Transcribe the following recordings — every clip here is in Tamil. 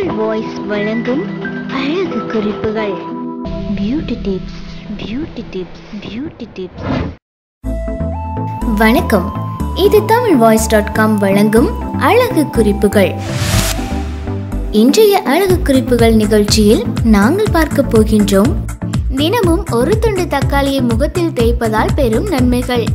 தமிழ் வாய்ஸ் வழங்கும் அழகு குறிப்புகள் beauty tips beauty tips beauty tips வணக்கம் இது தமிழ் வாய்ஸ் டாட் காம் வழங்கும் அழகு குறிப்புகள் இன்றைய அழகு குறிப்புகள் நிகழ்ச்சியில் நாங்கள் பார்க்க போகின்றோம் தினமும் ஒரு துண்டு தக்காளியை முகத்தில் தேய்ப்பதால் பெறும் நன்மைகள்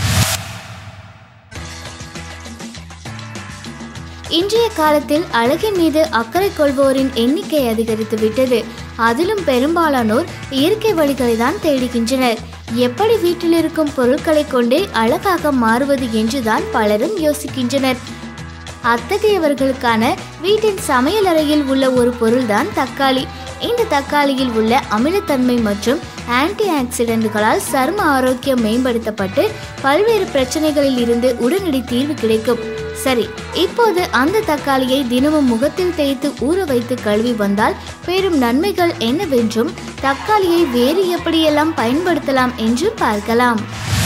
இன்றைய காலத்தில் அழகின் மீது அக்கறை கொள்வோரின் எண்ணிக்கை அதிகரித்து விட்டது அதிலும் பெரும்பாலானோர் இயற்கை வழிகளை தான் தேடுகின்றனர் எப்படி வீட்டில் இருக்கும் பொருட்களை கொண்டே அழகாக மாறுவது என்றுதான் பலரும் யோசிக்கின்றனர் அத்தகையவர்களுக்கான வீட்டின் சமையல் அறையில் உள்ள ஒரு பொருள்தான் தக்காளி இந்த தக்காளியில் உள்ள அமிலத்தன்மை மற்றும் ஆன்டி ஆக்சிடென்ட்களால் சரும ஆரோக்கியம் மேம்படுத்தப்பட்டு பல்வேறு பிரச்சனைகளில் இருந்து உடனடி தீர்வு கிடைக்கும் சரி இப்போது அந்த தக்காளியை தினமும் முகத்தில் தேய்த்து ஊற வைத்து கழுவி வந்தால் பெரும் நன்மைகள் என்னவென்றும் தக்காளியை வேறு எப்படியெல்லாம் பயன்படுத்தலாம் என்றும் பார்க்கலாம்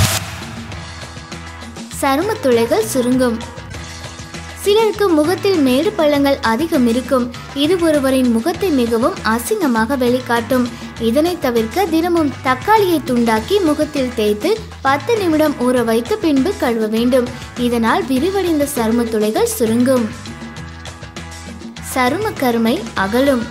சரும துளைகள் சுருங்கும் சிலருக்கு முகத்தில் மேடு பள்ளங்கள் அதிகம் இருக்கும் இது ஒருவரின் முகத்தை மிகவும் அசிங்கமாக வெளிக்காட்டும் இதனை தவிர்க்க தினமும் தக்காளியை துண்டாக்கி முகத்தில் தேய்த்து பத்து நிமிடம் ஊற வைத்து பின்பு கழுவ வேண்டும் இதனால் விரிவடைந்த சரும துளைகள் சுருங்கும் சரும கருமை அகலும்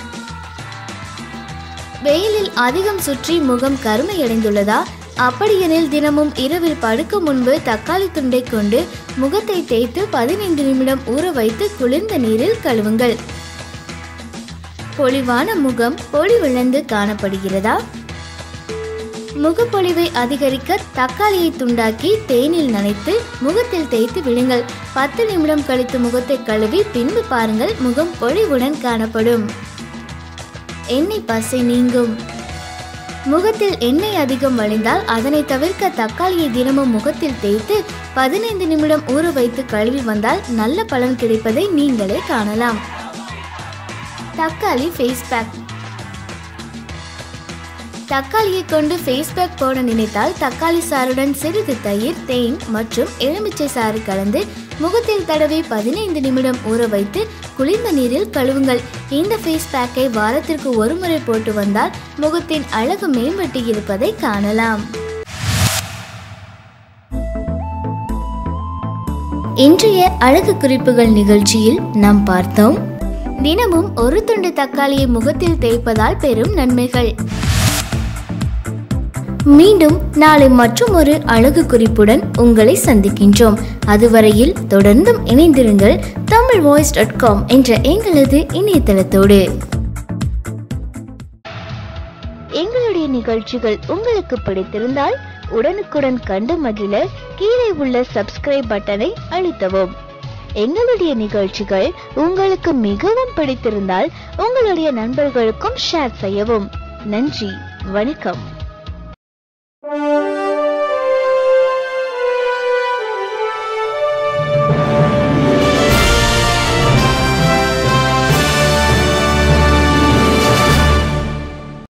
வெயிலில் அதிகம் சுற்றி முகம் கருமையடைந்துள்ளதா அப்படியெனில் தினமும் இரவில் படுக்க முன்பு தக்காளி துண்டை கொண்டு முகத்தை தேய்த்து பதினைந்து நிமிடம் ஊற வைத்து குளிர்ந்த நீரில் கழுவுங்கள் பொலிவான முகம் பொலிவிழந்து காணப்படுகிறதா முகப்பொலிவை அதிகரிக்க தக்காளியை துண்டாக்கி தேனில் நனைத்து முகத்தில் தேய்த்து விடுங்கள் பத்து நிமிடம் கழித்து முகத்தை கழுவி பின்பு பாருங்கள் முகம் பொலிவுடன் காணப்படும் எண்ணெய் பசை நீங்கும் முகத்தில் எண்ணெய் அதிகம் வழிந்தால் அதனை தவிர்க்க தக்காளியை தினமும் முகத்தில் தேய்த்து பதினைந்து நிமிடம் ஊற வைத்து கழுவி வந்தால் நல்ல பலன் கிடைப்பதை நீங்களே காணலாம் தக்காளி ஃபேஸ் பேக் தக்காளியை கொண்டு ஃபேஸ் பேக் போட நினைத்தால் தக்காளி சாறுடன் சிறிது தயிர் தேன் மற்றும் எலுமிச்சை சாறு கலந்து முகத்தில் தடவி பதினைந்து நிமிடம் ஊற வைத்து குளிர்ந்த நீரில் கழுவுங்கள் இந்த ஃபேஸ் பேக்கை வாரத்திற்கு ஒரு முறை போட்டு வந்தால் முகத்தின் அழகு மேம்பட்டு இருப்பதை காணலாம் இன்றைய அழகு குறிப்புகள் நிகழ்ச்சியில் நாம் பார்த்தோம் தினமும் ஒரு துண்டு தக்காளியை முகத்தில் தேய்ப்பதால் பெறும் நன்மைகள் மீண்டும் நாளை மற்றும் ஒரு அழகு குறிப்புடன் உங்களை சந்திக்கின்றோம் அதுவரையில் தொடர்ந்தும் இணைந்திருங்கள் தமிழ் வாய்ஸ் டாட் காம் என்ற எங்களது இணையதளத்தோடு எங்களுடைய நிகழ்ச்சிகள் உங்களுக்கு பிடித்திருந்தால் உடனுக்குடன் கண்டு மகிழ கீழே உள்ள சப்ஸ்கிரைப் பட்டனை அழுத்தவும் எங்களுடைய நிகழ்ச்சிகள் உங்களுக்கு மிகவும் பிடித்திருந்தால் உங்களுடைய நண்பர்களுக்கும் ஷேர் செய்யவும் நன்றி வணக்கம்